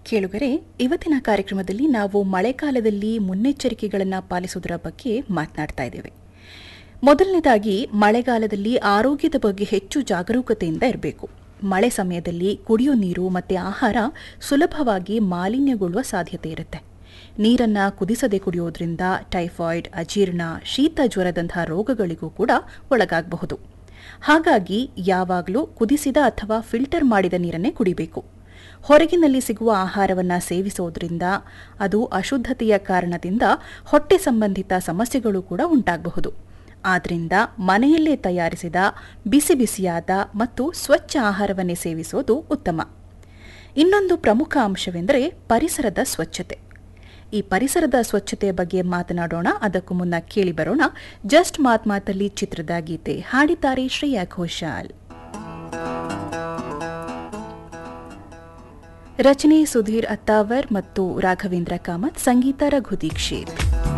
ಕೇಳುಗರೆ ಇವತ್ತಿನ ಕಾರ್ಯಕ್ರಮದಲ್ಲಿ ನಾವು ಮಳೆಗಾಲದಲ್ಲಿ ಮುನ್ನೆಚ್ಚರಿಕೆಗಳನ್ನು ಪಾಲಿಸುವುದರ ಬಗ್ಗೆ ಮಾತನಾಡ್ತಾ ಇದ್ದೇವೆ ಮೊದಲನೇದಾಗಿ ಮಳೆಗಾಲದಲ್ಲಿ ಆರೋಗ್ಯದ ಬಗ್ಗೆ ಹೆಚ್ಚು ಜಾಗರೂಕತೆಯಿಂದ ಇರಬೇಕು ಮಳೆ ಸಮಯದಲ್ಲಿ ಕುಡಿಯೋ ನೀರು ಮತ್ತು ಆಹಾರ ಸುಲಭವಾಗಿ ಮಾಲಿನ್ಯಗೊಳ್ಳುವ ಸಾಧ್ಯತೆ ಇರುತ್ತೆ ನೀರನ್ನು ಕುದಿಸದೆ ಕುಡಿಯೋದ್ರಿಂದ ಟೈಫಾಯ್ಡ್ ಅಜೀರ್ಣ ಶೀತ ಜ್ವರದಂತಹ ರೋಗಗಳಿಗೂ ಕೂಡ ಒಳಗಾಗಬಹುದು ಹಾಗಾಗಿ ಯಾವಾಗಲೂ ಕುದಿಸಿದ ಅಥವಾ ಫಿಲ್ಟರ್ ಮಾಡಿದ ನೀರನ್ನೇ ಕುಡಿಬೇಕು ಹೊರಗಿನಲ್ಲಿ ಸಿಗುವ ಆಹಾರವನ್ನು ಸೇವಿಸೋದ್ರಿಂದ ಅದು ಅಶುದ್ಧತೆಯ ಕಾರಣದಿಂದ ಹೊಟ್ಟೆ ಸಂಬಂಧಿತ ಸಮಸ್ಯೆಗಳು ಕೂಡ ಉಂಟಾಗಬಹುದು ಆದ್ದರಿಂದ ಮನೆಯಲ್ಲೇ ತಯಾರಿಸಿದ ಬಿಸಿ ಬಿಸಿಯಾದ ಮತ್ತು ಸ್ವಚ್ಛ ಆಹಾರವನ್ನೇ ಸೇವಿಸೋದು ಉತ್ತಮ ಇನ್ನೊಂದು ಪ್ರಮುಖ ಅಂಶವೆಂದರೆ ಪರಿಸರದ ಸ್ವಚ್ಛತೆ ಈ ಪರಿಸರದ ಸ್ವಚ್ಛತೆಯ ಬಗ್ಗೆ ಮಾತನಾಡೋಣ ಅದಕ್ಕೂ ಮುನ್ನ ಕೇಳಿ ಬರೋಣ ಜಸ್ಟ್ ಮಾತ್ ಮಾತಲ್ಲಿ ಚಿತ್ರದ ಗೀತೆ ಹಾಡಿದ್ದಾರೆ ಶ್ರೇಯಾ ಘೋಷಾಲ್ ರಚನೆ ಸುಧೀರ್ ಅತ್ತಾವರ್ ಮತ್ತು ರಾಘವೇಂದ್ರ ಕಾಮತ್ ಸಂಗೀತ ರಘು ದೀಕ್ಷಿತ್